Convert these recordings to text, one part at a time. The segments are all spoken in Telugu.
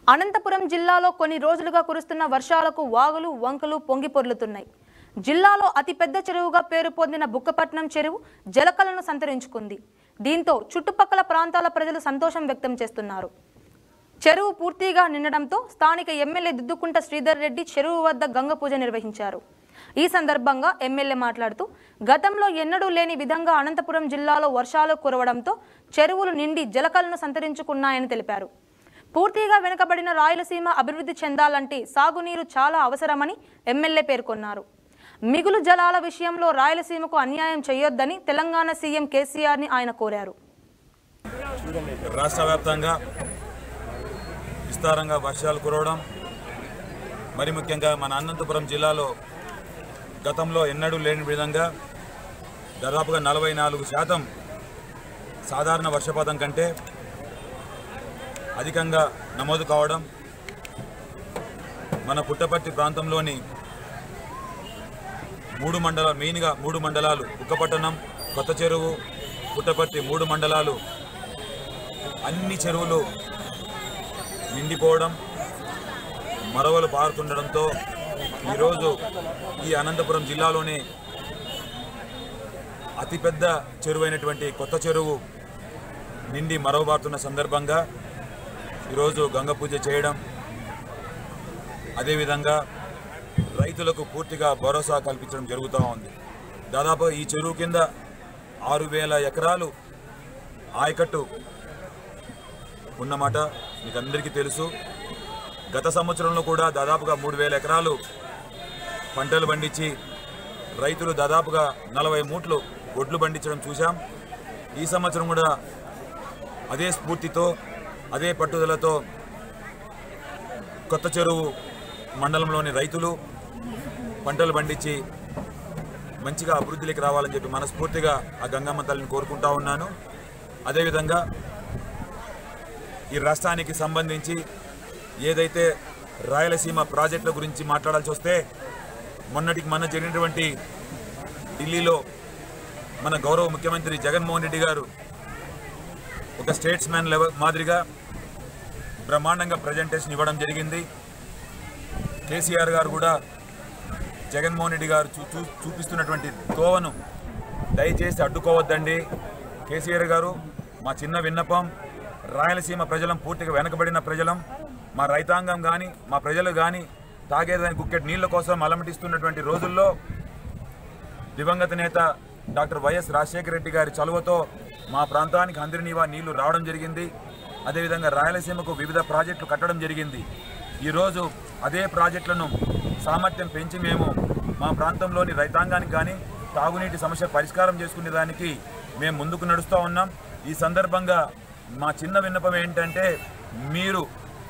అనంతపురం జిల్లాలో కొన్ని రోజులుగా కురుస్తున్న వర్షాలకు వాగులు వంకలు పొంగి పొర్లుతున్నాయి జిల్లాలో అతిపెద్ద చెరువుగా పేరు పొందిన బుక్కపట్నం చెరువు జలకలను సంతరించుకుంది దీంతో చుట్టుపక్కల ప్రాంతాల ప్రజలు సంతోషం వ్యక్తం చేస్తున్నారు చెరువు పూర్తిగా నిండడంతో స్థానిక ఎమ్మెల్యే దిద్దుకుంట శ్రీధర్ రెడ్డి చెరువు వద్ద గంగ పూజ నిర్వహించారు ఈ సందర్భంగా ఎమ్మెల్యే మాట్లాడుతూ గతంలో ఎన్నడూ లేని విధంగా అనంతపురం జిల్లాలో వర్షాలు కురవడంతో చెరువులు నిండి జలకలను సంతరించుకున్నాయని తెలిపారు పూర్తిగా వెనుకబడిన రాయలసీమ అభివృద్ధి చెందాలంటే సాగునీరు చాలా అవసరమని ఎమ్మెల్యే పేర్కొన్నారు మిగులు జలాల విషయంలో రాయలసీమకు అన్యాయం చేయొద్దని తెలంగాణ సీఎం కేసీఆర్ని ఆయన కోరారు రాష్ట్ర వ్యాప్తంగా విస్తారంగా వర్షాలు కురవడం మరి ముఖ్యంగా మన అనంతపురం జిల్లాలో గతంలో ఎన్నడూ లేని విధంగా దాదాపుగా నలభై నాలుగు శాతం సాధారణ వర్షపాతం కంటే అధికంగా నమోదు కావడం మన పుట్టపర్తి ప్రాంతంలోని మూడు మండల మెయిన్గా మూడు మండలాలు ఉక్కపట్టణం కొత్త చెరువు పుట్టపర్తి మూడు మండలాలు అన్ని చెరువులు నిండిపోవడం మరవలు పారుతుండడంతో ఈరోజు ఈ అనంతపురం జిల్లాలోనే అతిపెద్ద చెరువైనటువంటి కొత్త చెరువు నిండి మరవబారుతున్న సందర్భంగా ఈరోజు గంగ పూజ చేయడం అదేవిధంగా రైతులకు పూర్తిగా భరోసా కల్పించడం జరుగుతూ ఉంది దాదాపు ఈ చెరువు కింద ఆరు వేల ఎకరాలు ఆయకట్టు ఉన్నమాట మీకు అందరికీ తెలుసు గత సంవత్సరంలో కూడా దాదాపుగా మూడు వేల ఎకరాలు పంటలు పండించి రైతులు దాదాపుగా నలభై మూట్లు ఒడ్లు పండించడం చూశాం ఈ సంవత్సరం కూడా అదే స్ఫూర్తితో అదే పట్టుదలతో కొత్త చెరువు మండలంలోని రైతులు పంటలు పండించి మంచిగా అభివృద్ధిలోకి రావాలని చెప్పి మనస్ఫూర్తిగా ఆ గంగమ్మ తల్లిని కోరుకుంటా ఉన్నాను అదేవిధంగా ఈ రాష్ట్రానికి సంబంధించి ఏదైతే రాయలసీమ ప్రాజెక్టుల గురించి మాట్లాడాల్సి వస్తే మొన్నటికి మొన్న జరిగినటువంటి ఢిల్లీలో మన గౌరవ ముఖ్యమంత్రి జగన్మోహన్ రెడ్డి గారు ఒక స్టేట్స్ మ్యాన్ లెవెల్ మాదిరిగా బ్రహ్మాండంగా ప్రజెంటేషన్ ఇవ్వడం జరిగింది కేసీఆర్ గారు కూడా జగన్మోహన్ రెడ్డి గారు చూ చూ- చూపిస్తున్నటువంటి తోవను దయచేసి అడ్డుకోవద్దండి కేసీఆర్ గారు మా చిన్న విన్నపం రాయలసీమ ప్రజలం పూర్తిగా వెనకబడిన ప్రజలం మా రైతాంగం కానీ మా ప్రజలు కానీ తాగేదాని గుక్కెట్ నీళ్ల కోసం అలమటిస్తున్నటువంటి రోజుల్లో దివంగత నేత డాక్టర్ వైఎస్ రాజశేఖర రెడ్డి గారి చలువతో మా ప్రాంతానికి అందరినీవా నీళ్లు రావడం జరిగింది అదేవిధంగా రాయలసీమకు వివిధ ప్రాజెక్టులు కట్టడం జరిగింది ఈరోజు అదే ప్రాజెక్టులను సామర్థ్యం పెంచి మేము మా ప్రాంతంలోని రైతాంగానికి కానీ తాగునీటి సమస్య పరిష్కారం చేసుకునే దానికి మేము ముందుకు నడుస్తూ ఉన్నాం ఈ సందర్భంగా మా చిన్న విన్నపం ఏంటంటే మీరు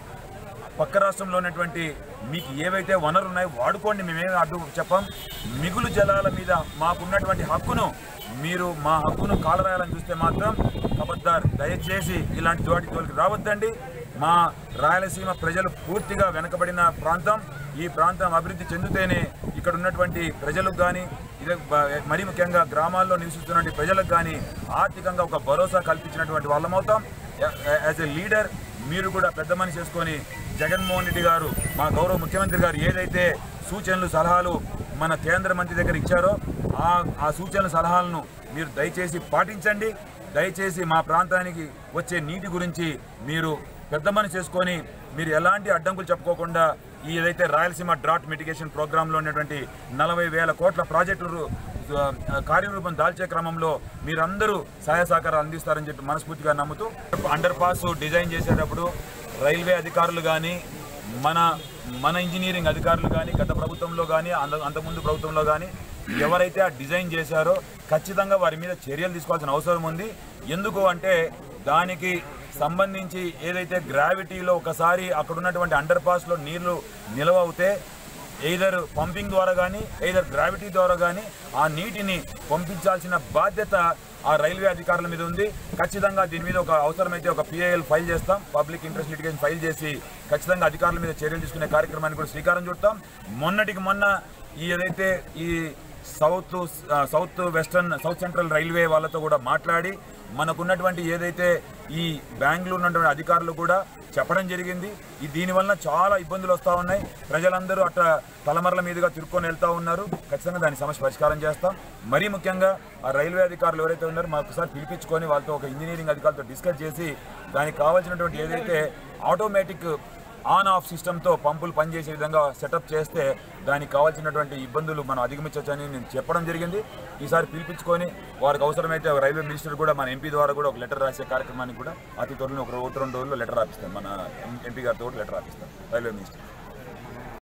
పక్క రాష్ట్రంలో ఉన్నటువంటి మీకు ఏవైతే వనరులు ఉన్నాయో వాడుకోండి మేమేమి అడ్డు చెప్పం మిగులు జలాల మీద మాకున్నటువంటి హక్కును మీరు మా హక్కును కాలరాయాలని చూస్తే మాత్రం కబద్దార్ దయచేసి ఇలాంటి వాటి జోలికి రావద్దండి మా రాయలసీమ ప్రజలు పూర్తిగా వెనకబడిన ప్రాంతం ఈ ప్రాంతం అభివృద్ధి చెందితేనే ఇక్కడ ఉన్నటువంటి ప్రజలకు కానీ ఇదే బ- మరీ ముఖ్యంగా గ్రామాల్లో నివసిస్తున్నటువంటి ప్రజలకు కానీ ఆర్థికంగా ఒక భరోసా కల్పించినటువంటి వాళ్ళమవుతాం యాజ్ ఎ లీడర్ మీరు కూడా పెద్ద మనిషి చేసుకొని జగన్మోహన్ రెడ్డి గారు మా గౌరవ ముఖ్యమంత్రి గారు ఏదైతే సూచనలు సలహాలు మన కేంద్ర మంత్రి దగ్గర ఇచ్చారో ఆ ఆ సూచనలు సలహాలను మీరు దయచేసి పాటించండి దయచేసి మా ప్రాంతానికి వచ్చే నీటి గురించి మీరు పెద్ద మనిషి చేసుకొని మీరు ఎలాంటి అడ్డంకులు చెప్పుకోకుండా ఈ ఏదైతే రాయలసీమ డ్రాట్ మిటిగేషన్ ప్రోగ్రాంలో ఉన్నటువంటి నలభై వేల కోట్ల ప్రాజెక్టులు ఆ, కార్యరూపం దాల్చే క్రమంలో మీరందరూ సహాయ సహకారాలు అందిస్తారని చెప్పి మనస్ఫూర్తిగా నమ్ముతూ అండర్ పాస్ డిజైన్ చేసేటప్పుడు రైల్వే అధికారులు కానీ మన మన ఇంజనీరింగ్ అధికారులు కానీ గత ప్రభుత్వంలో కానీ అంత అంతకుముందు ప్రభుత్వంలో కానీ ఎవరైతే ఆ డిజైన్ చేశారో ఖచ్చితంగా వారి మీద చర్యలు తీసుకోవాల్సిన అవసరం ఉంది ఎందుకు అంటే దానికి సంబంధించి ఏదైతే గ్రావిటీలో ఒకసారి అక్కడ ఉన్నటువంటి అండర్ పాస్లో నీళ్లు నిల్వ అవుతే ఎయిదర్ పంపింగ్ ద్వారా కానీ ఎయిదర్ గ్రావిటీ ద్వారా కానీ ఆ నీటిని పంపించాల్సిన బాధ్యత ఆ రైల్వే అధికారుల మీద ఉంది ఖచ్చితంగా దీని మీద ఒక అవసరమైతే ఒక పిఐఎల్ ఫైల్ చేస్తాం పబ్లిక్ ఇంట్రెస్ట్ లిటిగేషన్ ఫైల్ చేసి ఖచ్చితంగా అధికారుల మీద చర్యలు తీసుకునే కార్యక్రమాన్ని కూడా శ్రీకారం చుడతాం మొన్నటికి మొన్న ఈ ఏదైతే ఈ సౌత్ ఆ, south western south central railway వాళ్ళతో కూడా మాట్లాడి మనకున్నటువంటి ఏదైతే ఈ బెంగళూరు ఉన్నటువంటి అధికారులు కూడా చెప్పడం జరిగింది ఈ దీనివల్ల చాలా ఇబ్బందులు వస్తూ ఉన్నాయి ప్రజలందరూ అట్లా తలమరల మీదుగా తిరుక్కొని వెళ్తూ ఉన్నారు ఖచ్చితంగా దాని సమస్య పరిష్కారం చేస్తాం మరీ ముఖ్యంగా ఆ రైల్వే అధికారులు ఎవరైతే ఉన్నారో మాకు ఒకసారి పిలిపించుకొని వాళ్ళతో ఒక ఇంజనీరింగ్ అధికారులతో డిస్కస్ చేసి దానికి కావాల్సినటువంటి ఏదైతే ఆటోమేటిక్ ఆన్ ఆఫ్ సిస్టంతో పంపులు పనిచేసే విధంగా సెటప్ చేస్తే దానికి కావాల్సినటువంటి ఇబ్బందులు మనం అధిగమించవచ్చని నేను చెప్పడం జరిగింది ఈసారి పిలిపించుకొని వారికి అవసరమైతే రైల్వే మినిస్టర్ కూడా మన ఎంపీ ద్వారా కూడా ఒక లెటర్ రాసే కార్యక్రమానికి కూడా అతి త్వరలో ఒక ఒకటి రెండు రోజుల్లో లెటర్ రాపిస్తాం మన ఎంపీ గారితో కూడా లెటర్ రాపిస్తాం రైల్వే మినిస్టర్